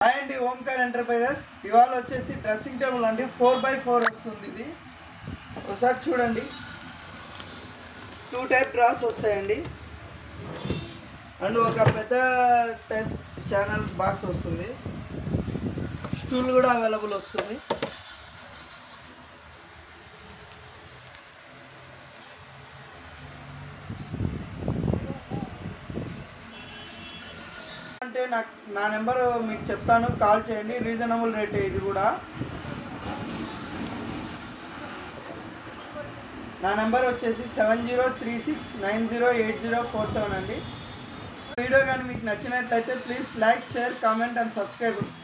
hi అండి Omkar enterprises ఇవాళ వచ్చేసి డ్రెస్సింగ్ టేబుల్ అండి ఫోర్ బై ఫోర్ వస్తుంది ఇది ఒకసారి చూడండి టూ టైప్ డ్రాస్ వస్తాయండి అండ్ ఒక పెద్ద టైప్ ఛానల్ బాక్స్ వస్తుంది స్టూల్ కూడా అవైలబుల్ వస్తుంది అంటే నాకు నా నెంబర్ మీకు చెప్తాను కాల్ చేయండి రీజనబుల్ రేట్ ఇది కూడా నా నెంబర్ వచ్చేసి seven zero three six nine zero eight zero four seven అండి వీడియో కానీ మీకు నచ్చినట్లయితే please like share comment and subscribe